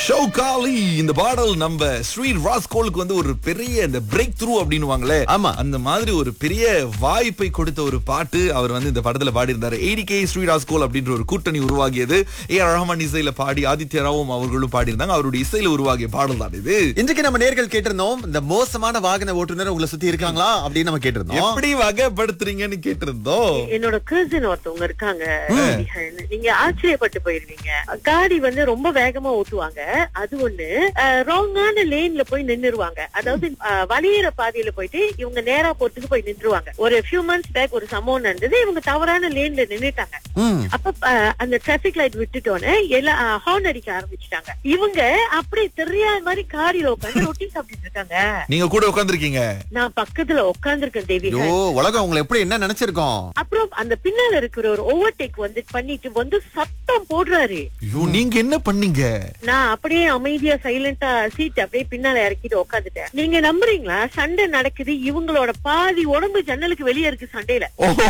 ஷௌகாலி இந்த பாடல் நம்ம ஸ்ரீ ராஸ்கோலுக்கு வந்து ஒரு பெரிய இந்த பிரேக் த்ரூ அப்படின்னுவாங்களே ஆமா. அந்த மாதிரி ஒரு பெரிய வாய்ப்பை கொடுத்த ஒரு பாட்டு அவர் வந்து இந்த படத்துல பாடியிருந்தாரு ஏடி கே ஸ்ரீ ராஸ்கோல் அப்படின்ற ஒரு கூட்டணி உருவாகியது ஏ ஆர் ரஹ்மான் இசையில பாடி ஆதித்ய ராவும் அவர்களும் பாடியிருந்தாங்க அவருடைய இசையில உருவாகிய பாடல் தான் இது இன்றைக்கு நம்ம நேர்கள் கேட்டிருந்தோம் இந்த மோசமான வாகன ஓட்டுநர் உங்களை சுத்தி இருக்காங்களா அப்படின்னு நம்ம கேட்டிருந்தோம் எப்படி வகைப்படுத்துறீங்கன்னு கேட்டிருந்தோம் என்னோட கசின் ஒருத்தவங்க இருக்காங்க நீங்க ஆச்சரியப்பட்டு போயிருவீங்க காடி வந்து ரொம்ப வேகமா ஓட்டுவாங்க அது ஒண்ணு ராங்கான லேன்ல போய் நின்னுருவாங்க அதாவது அஹ், வழியிற பாதையில போயிட்டு இவங்க நேரா போறதுக்கு போய் நின்றுவாங்க ஒரு ஃபியூ மந்த்ஸ் பேக் ஒரு சம்பவம் நடந்தது இவங்க தவறான லேன்ல நின்னுட்டாங்க ம். அப்ப அஹ், அந்த டிராபிக் லைட் விட்டுட்டோன்னே எல்லாம் ஹார்ன் அடிக்க ஆரம்பிச்சிட்டாங்க இவங்க அப்படியே தெரியாத மாதிரி காரில உட்காந்து ரொட்டி சாப்பிட்டுட்டு இருக்காங்க நீங்க கூட உட்காந்துருக்கீங்க நான் பக்கத்துல உட்கார்ந்திருக்கேன் தேவி ஐயோ உலகம் உங்களை எப்படி என்ன நினைச்சிருக்கோம் அப்புறம் அந்த பின்னால இருக்கிற ஒரு ஓவர்டேக் வந்து பண்ணிட்டு வந்து சத்தம் போடுறாரு ஐயோ நீங்க என்ன பண்ணீங்க நான் அப்படியே அமைதியா சைலண்டா சீட் அப்படியே பின்னால இறக்கிட்டு உட்காந்துட்டேன் நீங்க நம்புறீங்களா சண்டை நடக்குது இவங்களோட பாதி உடம்பு ஜன்னலுக்கு வெளியே இருக்கு சண்டையில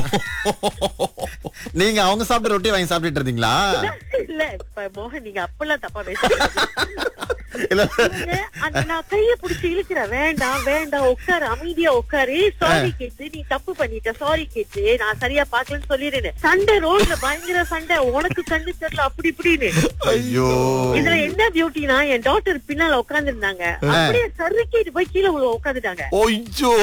நீங்க அவங்க சாப்பிட்ட ரொட்டி வாங்கி சாப்பிட்டுட்டு இருந்தீங்களா இல்ல இப்ப மோகன் நீங்க அப்பெல்லாம் தப்பா பேசுறீங்க இல்ல இவங்க அந்த நான் கைய புடிச்சு இழுக்கிறேன் வேண்டாம் வேண்டாம் உட்காரு அமைதியா உட்காரு சாரி கேட்டு நீ தப்பு பண்ணிட்ட சாரி கேட்டு நான் சரியா பாக்கலன்னு சொல்லிடுறேன் சண்டை ரோட்ல பயங்கர சண்டை உனக்கு கண்ணு தெரியல அப்படி இப்படின்னு ஐயோ இதுல என்ன பியூட்டினா என் டாக்டர் பின்னால உட்கார்ந்து இருந்தாங்க அப்படியே சறுக்கிட்டு போய் கீழே உட்காந்துட்டாங்க ஐயோ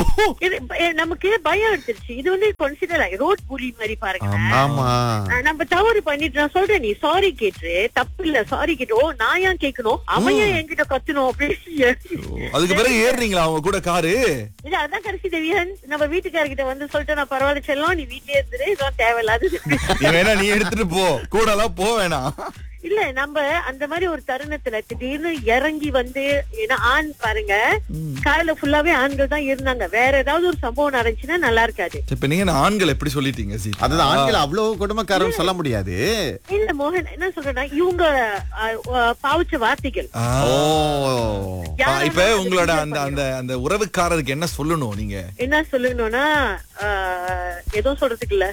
நமக்கு பயம் எடுத்துருச்சு இது வந்து கன்சிடர் ரோட் புலி மாதிரி பாருங்க ஆமா நம்ம தவறு பண்ணிட்டு நான் சொல்றேன் நீ சாரி கேட்டு தப்பு இல்ல சாரி கேட்டு ஓ நான் ஏன் கேட்கணும் அவன் ஏன் என்கிட்ட கத்தணும் அப்படின்னு அதுக்கு பிறகு ஏறுறீங்களா அவங்க கூட காரு இல்ல அதான் கடைசி தேவியன் நம்ம வீட்டுக்காரர்கிட்ட வந்து சொல்லிட்டு நான் பரவாயில்ல செல்லம் நீ வீட்லயே இருந்துரு இதெல்லாம் தேவையில்லாது நீ வேணா நீ எடுத்துட்டு போ கூட எல்லாம் போ வேணாம் இல்ல நம்ம அந்த மாதிரி ஒரு தருணத்துல திடீர்னு இறங்கி வந்து ஏன்னா ஆண் பாருங்க காலையில ஃபுல்லாவே ஆண்கள் தான் இருந்தாங்க வேற ஏதாவது ஒரு சம்பவம் நடந்துச்சுன்னா நல்லா இருக்காது இப்ப நீங்க நான் ஆண்கள் எப்படி சொல்லிட்டீங்க சி அதுதான் ஆண்கள் அவ்வளவு குடும்பக்காரன் சொல்ல முடியாது இல்ல மோகன் என்ன சொல்றேன்னா இவங்க அஹ், அஹ், பாவிச்ச வார்த்தைகள் ஆ. ஓ யாரெல்லாம் இப்ப அதை உங்களோட clear அந்த அந்த பண்ணிடும். அந்த உறவுக்காரருக்கு என்ன சொல்லணும் நீங்க என்ன சொல்லணும்னா அஹ், எதுவும் சொல்றதுக்கு இல்ல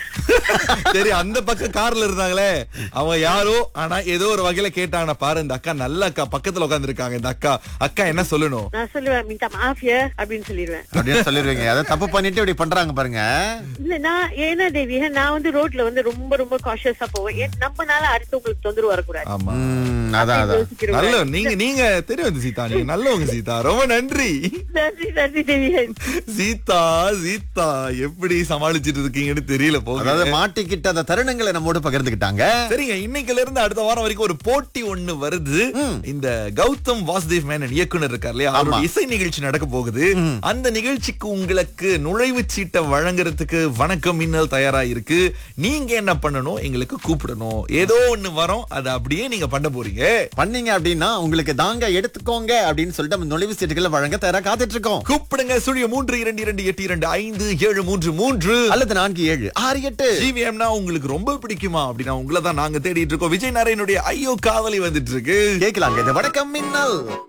சரி அந்த பக்கம் கார்ல இருந்தாங்களே அவங்க யாரோ ஆனா ஏதோ ஒரு வகையில கேட்டாங்க பாரு இந்த அக்கா நல்ல அக்கா பக்கத்துல உட்கார்ந்து இருக்காங்க இந்த அக்கா அக்கா என்ன சொல்லணும் நான் சொல்லுவேன் மின்டா மாஃபியா அப்படின்னு சொல்லிடுவேன் அப்படின்னு சொல்லிருவீங்க அதை தப்பு பண்ணிட்டு இப்படி பண்றாங்க பாருங்க இல்ல நான் ஏன்னா தேவி நான் வந்து ரோட்ல வந்து ரொம்ப ரொம்ப காஷியஸா போவேன் ஏன் நம்மனால அடுத்தவங்களுக்கு தொந்தரவு வரக்கூடாது ஆமா ம், அதான் அதான் யோசிக்கிறேன். நல்ல நீங்க நீங்க தெரியும் இந்த சீதா நீங்க நல்லவங்க சீதா ரொம்ப நன்றி நன்றி நன்றி தேவியன் சீதா சீதா எப்படி சமாளிச்சிட்டு இருக்கீங்கன்னு தெரியல அதாவது போக மாட்டிக்கிட்ட அந்த தருணங்களை நம்மோடு பகிர்ந்துக்கிட்டாங்க சரிங்க இன்னைக்குல இருந்து அடுத்த வாரம் வரைக்கும் ஒரு போட்டி ஒண்ணு வருது இந்த கௌதம் வாசுதேவ் மேனன் இயக்குனர் இருக்கார் இல்லையா அவருடைய இசை நிகழ்ச்சி நடக்க போகுது அந்த நிகழ்ச்சிக்கு உங்களுக்கு நுழைவு சீட்டை வழங்குறதுக்கு வணக்கம் மின்னல் தயாரா இருக்கு நீங்க என்ன பண்ணணும் எங்களுக்கு கூப்பிடணும் ஏதோ ஒண்ணு வரும் அதை அப்படியே நீங்க பண்ண போறீங்க பண்ணீங்க அப்படின்னா உங்களுக்கு தாங்க எடுத்துக்கோங்க அப்படின்னு சொல்லிட்டு நம்ம நுழைவு சீட்டுகளை வழங்க தயாரா காத்துட்டு இருக்கோம் கூப்பிடுங்க சுழிய மூன்று இரண்டு இரண்டு எட்டு இரண்டு ஐந்து ஏழு மூன்று மூன்று அல்லது நான்கு ஏழு ஆறு எட்டு ஜிவிஎம்னா உங்களுக்கு ரொம்ப பிடிக்குமா அப்படின்னா உங்களை தான் நாங்க தேடிட்டு இருக்கோம் விஜய் நாராயணுடைய ஐயோ காதலி வந்துட்டு இருக்கு கேட்கலாங்க இது வணக்கம் மின்னல்